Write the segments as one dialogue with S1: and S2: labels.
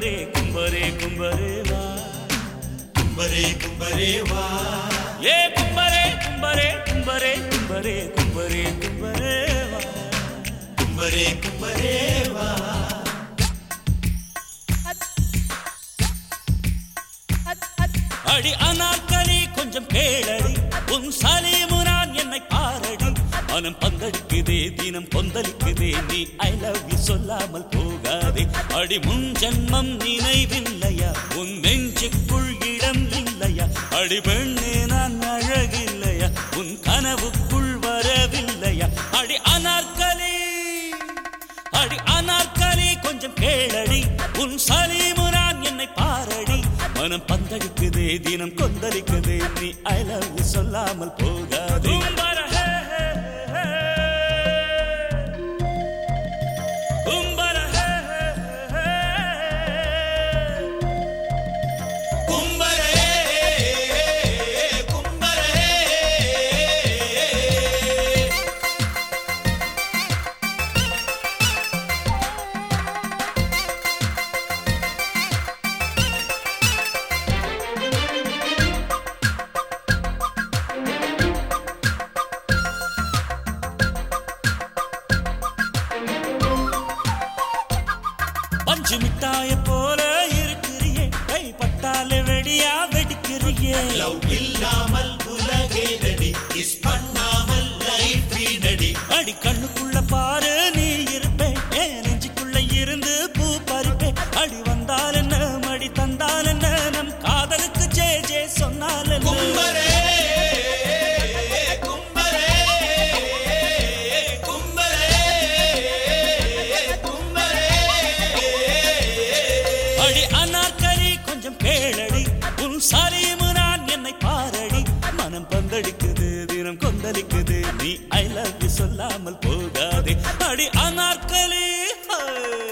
S1: கும்பரே கும்பரே கும்பரே வா
S2: கும்பரே கும்பரே வா
S1: ஏ கும்பரே கும்பரே கும்பரே கும்பரே கும்பரே கும்பரே வா
S2: கும்பரே கும்பரே வா
S1: அடி அனாக்கலி கொஞ்சம் கேளடி உன் சலீமுனான் என்னை பாரடி மனம் பங்கடிக்குதே தினம் கொந்தளிக்குதே நீ ஐ லவ் யூ சொல்லாமல் போகாதே அடி முன் ஜன்மம் நினைவில்லையா உன் நெஞ்சுக்குள் இடம் இல்லையா அடி பெண்ணே நான் அழகில்லையா உன் கனவுக்குள் வரவில்லையா அடி அனார்கலி அடி அனார்கலி கொஞ்சம் கேளடி உன் சலீமுனான் என்னை பாரடி மனம் பந்தடிக்குதே தினம் கொந்தளிக்குதே நீ ஐ லவ் யூ சொல்லாமல் போகாதே
S2: கும்பரே கும்பரே
S1: பஞ்சு மிட்டாய போல இருக்கிறியே கை பட்டாலே வெடியா வெடிக்கிறியே
S2: லவ் இல்லாமல் உலகே நடி கிஸ் பண்ணாமல் லைஃப் நடி
S1: அடி கண்ணுக்குள்ள பாரு நீ இருப்பேன் ஏன் நெஞ்சுக்குள்ள இருந்து பூ பறிப்பேன் அடி வந்தால் என்ன மடி தந்தால் என்ன நம் காதலுக்கு ஜே ஜே சொன்னால் என்ன
S2: கும்பரே கும்பரே கும்பரே கும்பரே
S1: அடி அனார்கலி கொஞ்சம் கேளடி உன் சலீமு நான் என்னை பாரடி மனம் பந்தடிக்குது தினம் கொந்தளிக்குது நீ ஐ லவ் யூ சொல்லாமல் போகாதே அடி அனார்கலி ஹே.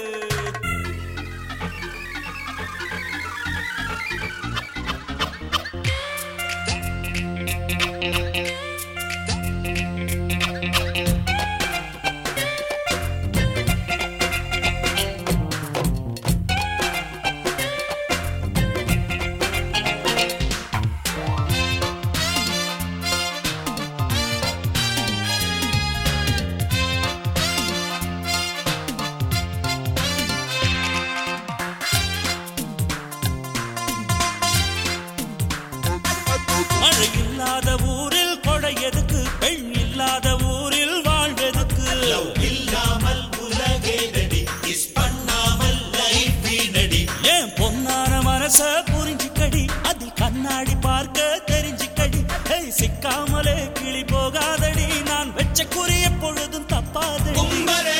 S1: மழை இல்லாத ஊரில் கொடை எதுக்கு பெண் இல்லாத ஊரில் வாழ்வெதுக்கு
S2: லவ் இல்லாமல் உலகே நடி கிஸ் பண்ணாமல் லைஃப் நடி
S1: ஏன் பொன்னான மனச புரிஞ்சுக்கடி அதில் கண்ணாடி பார்க்க தெரிஞ்சுக்கடி ஏய் சிக்காமலே கிளி போகாதடி நான் வெச்ச குறி எப்பொழுதும் தப்பாதடி
S2: கும்பரே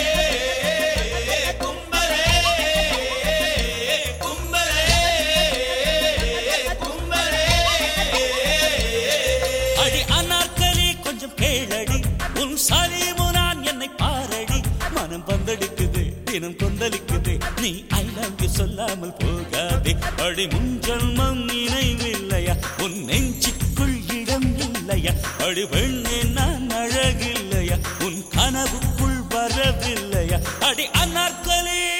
S2: கும்பரே கும்பரே கும்பரே
S1: அடி அனார்கலி கொஞ்சம் கேளடி உன் சலீமு நான் என்னை பாரடி மனம் பந்தடிக்குது தினம் கொந்தளிக்குது நீ ஐ லவ் யூ சொல்லாமல் போகாதே அடி முன் ஜன்மம் நினைவில்லையா உன் நெஞ்சுக்குள் இடம் இல்லையா அடி பெண்ணே நான் அழகில்லையா உன் கனவுக்குள் வரவில்லையா அடி அனார்கலி